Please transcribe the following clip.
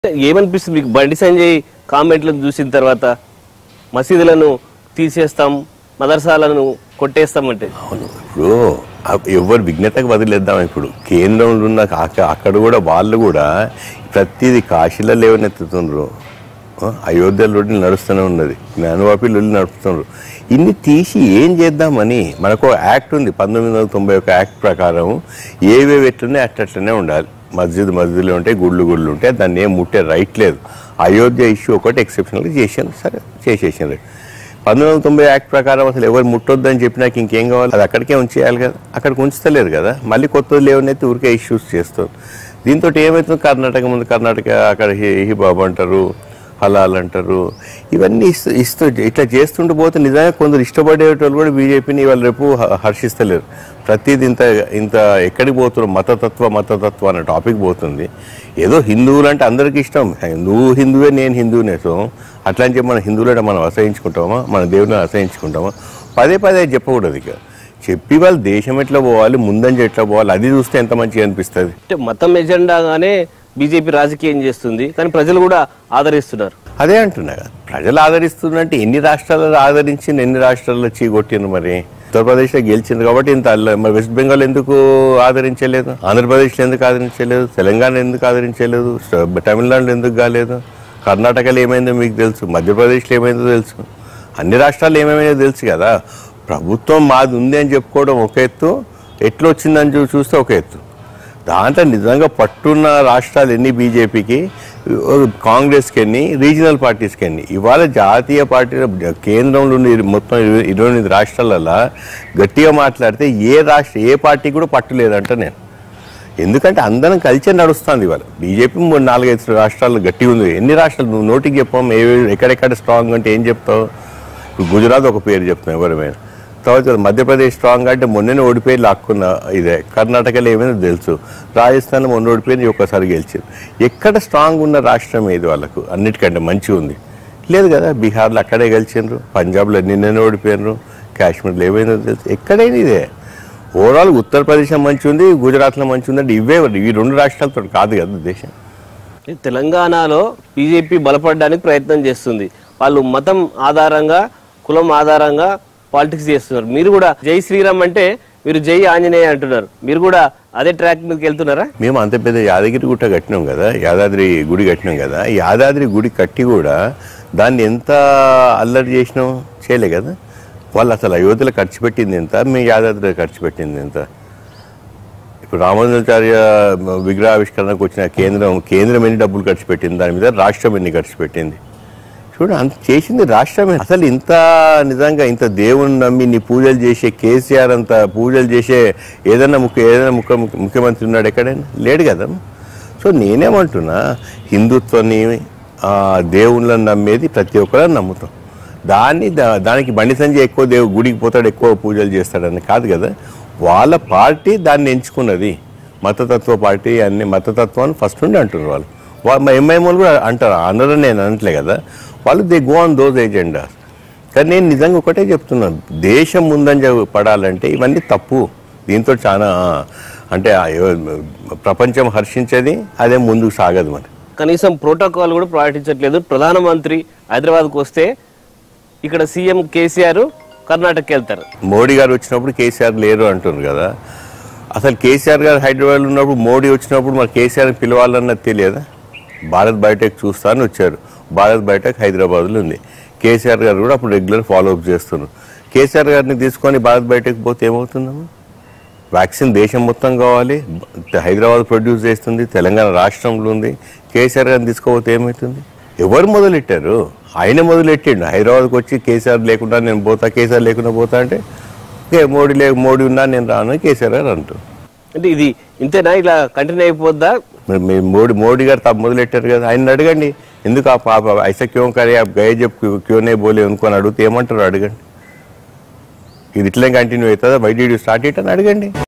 ఏమనిపిస్తుంది మీకు బండి సంజయ్ కామెంట్లను చూసిన తర్వాత మసీదులను తీసేస్తాం మదర్సాలను కొట్టేస్తామంటే అవును ఇప్పుడు ఆ- ఎవరు విఘ్నతకు వదిలేద్దాం ఇప్పుడు కేంద్రంలో ఉన్న అక్క- అక్కడ కూడా వాళ్ళు కూడా ప్రతిదీ కాశీలో లేవనెత్తుతుండ్రు ఆ, అయోధ్యలో నడుస్తూనే ఉన్నది జ్ఞానవాపిలో నడుపుతున్నారు ఇన్ని తీసి ఏం చేద్దామని మనకు ఒక యాక్ట్ ఉంది పంతొమ్మిది వందల తొంభై ఒక యాక్ట్ ప్రకారం ఏవేవి ఎట్లున్నాయి అట్లనే ఉండాలి మస్జిద్ మస్జిద్లు ఉంటాయి గుళ్ళు గుళ్ళు ఉంటాయి దాన్ని ఏం ముట్టే రైట్ లేదు అయోధ్య ఇష్యూ ఒకటి ఎక్సెప్షనల్గా చేశాను సరే చేసేసాను పంతొమ్మిది వందల తొంభై యాక్ట్ ప్రకారం అసలు ఎవరు ముట్టొద్దని చెప్పినాక ఇంకేం కావాలి అది అక్కడికే ఉంచేయాలి కదా అక్కడికి ఉంచుతలేరు కదా మళ్ళీ కొత్తది లేవనైతే ఊరికే ఇష్యూస్ చేస్తారు దీంతో ఏమవుతుంది కర్ణాటక ముందు కర్ణాటక అక్కడ హి హిబాబ్ అంటారు హలాల్ అంటారు ఇవన్నీ ఇస్తూ ఇస్తూ ఇట్లా చేస్తుంటూ పోతే నిజంగా కొందరు ఇష్టపడేటోళ్ళు కూడా బీజేపీని వాళ్ళు రేపు హ- హర్షిస్తలేరు ప్రతిదీ ఇంత ఇంత ఎక్కడికి పోతున్నారు మతతత్వ మతతత్వ అనే టాపిక్ పోతుంది ఏదో హిందువులు అంటే అందరికీ ఇష్టం నువ్వు హిందువే నేను హిందువునే సో అట్లా అని చెప్పి మన హిందువులంటే మనం అసహించుకుంటామా మన దేవుని అసహించుకుంటామా పదే పదే చెప్పకూడదు ఇక చెప్పి వాళ్ళు దేశం ఎట్లా పోవాలి ముందంజ ఎట్లా పోవాలి అది చూస్తే ఎంత మంచిగా అనిపిస్తుంది అంటే మతం ఎజెండాగానే బీజేపీ రాజకీయం చేస్తుంది కానీ ప్రజలు కూడా ఆదరిస్తున్నారు అదే అంటున్నా కదా. ప్రజలు ఆదరిస్తున్నట్టే ఎన్ని రాష్ట్రాలలో ఆదరించి ఎన్ని రాష్ట్రాల్లో చీకొట్టిండ్రు మరి ఉత్తరప్రదేశ్లో గెలిచింది కాబట్టి ఇంత అల్ల- మరి వెస్ట్ బెంగాల్ ఎందుకు ఆదరించలేదు ఆంధ్రప్రదేశ్లో ఎందుకు ఆదరించలేదు తెలంగాణ ఎందుకు ఆదరించలేదు స- తమిళనాడులో ఎందుకు కాలేదు కర్ణాటకలో ఏమైందో మీకు తెలుసు మధ్యప్రదేశ్లో ఏమైందో తెలుసు అన్ని రాష్ట్రాలు ఏమేమైందో తెలుసు కదా ప్రభుత్వం మాది ఉంది అని చెప్పుకోవడం ఒక ఎత్తు ఎట్లా వచ్చిందని చూ- చూస్తే ఒక ఎత్తు దాంట్లో నిజంగా పట్టున్న రాష్ట్రాలు ఎన్ని బీజేపీకి కాంగ్రెస్కి ఎన్ని రీజనల్ పార్టీస్కి ఎన్ని ఇవాళ జాతీయ పార్టీ కేంద్రంలో ఉన్న ఇరు- మొత్తం ఇరవై ఇరవై ఎనిమిది రాష్ట్రాలలో గట్టిగా మాట్లాడితే ఏ రాష్ట్ర ఏ పార్టీ కూడా పట్టు లేదంట నేను ఎందుకంటే అందరం కలిసే నడుస్తుంది ఇవాళ బీజేపీ మూడు నాలుగైదు రాష్ట్రాలు గట్టిగా ఉంది ఎన్ని రాష్ట్రాలు నువ్వు నోటికి చెప్పాం ఏ ఎక్కడెక్కడ స్ట్రాంగ్ అంటే ఏం చెప్తావు ఇప్పుడు గుజరాత్ ఒక పేరు చెప్తాం ఎవరమైనా తర్వాత మధ్యప్రదేశ్ స్ట్రాంగ్ అంటే మొన్ననే ఓడిపోయి లాక్కున్న ఇదే కర్ణాటకలో ఏమైనా తెలుసు రాజస్థాన్ మొన్న ఓడిపోయింది ఒక్కసారి గెలిచారు ఎక్కడ స్ట్రాంగ్ ఉన్న రాష్ట్రం ఏది వాళ్ళకు అన్నిటికంటే మంచిగా ఉంది లేదు కదా బీహార్లో అక్కడే గెలిచిండ్రు పంజాబ్లో నిన్ననే ఓడిపోయినరు కాశ్మీర్లో ఏమైందో తెలుసు ఎక్కడైనా ఇదే ఓవరాల్ ఉత్తరప్రదేశ్ మంచి ఉంది గుజరాత్లో మంచి ఉంది అంటే ఇవే ఈ రెండు రాష్ట్రాలతో కాదు కదా దేశం ఈ తెలంగాణలో బీజేపీ బలపడడానికి ప్రయత్నం చేస్తుంది వాళ్ళు మతం ఆధారంగా కులం ఆధారంగా పాలిటిక్స్ చేస్తున్నారు మీరు కూడా జై శ్రీరామ్ అంటే మీరు జై ఆంజనేయ అంటున్నారు మీరు కూడా అదే ట్రాక్ మీదకి వెళ్తున్నారా మేము అంత పెద్ద యాదగిరి గుట్ట కట్టినాం కదా యాదాద్రి గుడి కట్టినాం కదా యాదాద్రి గుడి కట్టి కూడా దాన్ని ఎంత అల్లరి చేసినాం చేయలే కదా వాళ్ళు అసలు అయోధ్యలో ఖర్చు పెట్టింది ఎంత మేము యాదాద్రిలో ఖర్చు పెట్టింది ఎంత ఇప్పుడు రామానుజాచార్య విగ్రహావిష్కరణకు వచ్చిన కేంద్రం కేంద్రం ఎన్ని డబ్బులు ఖర్చు పెట్టింది దాని మీద రాష్ట్రం ఎన్ని ఖర్చు పెట్టింది చూడు అంత చేసింది రాష్ట్రమే అసలు ఇంత నిజంగా ఇంత దేవుని నమ్మి నీ పూజలు చేసే కేసీఆర్ అంత పూజలు చేసే ఏదైనా ముఖ్య ఏదైనా ముఖ్య ముఖ్యమంత్రి ఉన్నాడు ఎక్కడైనా లేడు కదా సో నేనేమంటున్నా హిందుత్వాన్ని ఆ, దేవుళ్ళని నమ్మేది ప్రతి ఒక్కరు నమ్ముతాం దాన్ని దా- దానికి బండి సంజయ్ ఎక్కువ దేవు గుడికి పోతాడు ఎక్కువ పూజలు చేస్తాడని కాదు కదా వాళ్ళ పార్టీ దాన్ని ఎంచుకున్నది మతతత్వ పార్టీ అన్ని మతతత్వాన్ని ఫస్ట్ నుండి అంటున్నారు వాళ్ళు వాళ్ళు మా ఎంఐఎం వాళ్ళు కూడా అంటారు అనరని నేను అనట్లే కదా వాళ్ళు they go on those agenda కానీ నేను నిజంగా ఒకటే చెప్తున్నాను దేశం ముందంజ పడాలంటే ఇవన్నీ తప్పు దీంతో చాలా అంటే ఆ ఎవ- ప్రపంచం హర్షించేది అదే ముందుకు సాగదు మరి కనీసం ప్రోటోకాల్ కూడా పాటించట్లేదు ప్రధానమంత్రి హైదరాబాద్కు వస్తే ఇక్కడ సీఎం కేసీఆర్ కర్ణాటకకి వెళ్తారు మోడీ గారు వచ్చినప్పుడు కేసీఆర్ లేరు అంటున్నారు కదా అసలు కేసీఆర్ గారు హైదరాబాద్లో ఉన్నప్పుడు మోడీ వచ్చినప్పుడు మరి కేసీఆర్ పిలవాలన్నది తెలియదా భారత్ బయోటెక్ చూస్తాను వచ్చారు భారత్ బయోటెక్ హైదరాబాద్లో ఉంది కేసీఆర్ గారు కూడా అప్పుడు రెగ్యులర్ ఫాలోఅప్ చేస్తున్నారు కేసీఆర్ గారిని తీసుకొని భారత్ బయోటెక్ పోతే ఏమవుతుందమ్మా వ్యాక్సిన్ దేశం మొత్తం కావాలి హైదరాబాద్ ప్రొడ్యూస్ చేస్తుంది తెలంగాణ రాష్ట్రంలో ఉంది కేసీఆర్ గారిని తీసుకోపోతే ఏమవుతుంది ఎవరు మొదలెట్టారు ఆయన మొదలెట్టిండు హైదరాబాద్కి వచ్చి కేసీఆర్ లేకుండా నేను పోతా కేసీఆర్ లేకుండా పోతా అంటే ఏ మోడీ లే మోడీ ఉన్నా నేను రాను అని కేసీఆర్ గారు అంటారు అంటే ఇది ఇంతేనా ఇలా కంటిన్యూ అయిపోద్దా మరి మీ మోడీ మోడీ గారు తప్ప మొదలెట్టారు కదా ఆయన అడగండి ఎందుకు ఆ పాప ఐసా క్యూ కరే आप गए जब क्यों क्यों नहीं बोले उनको అని అడిగితే ఏమంటారు అడగండి ఇది ఇట్లే కంటిన్యూ అవుతుందా బై డీ స్టార్ట్ ఇట్ అని అడగండి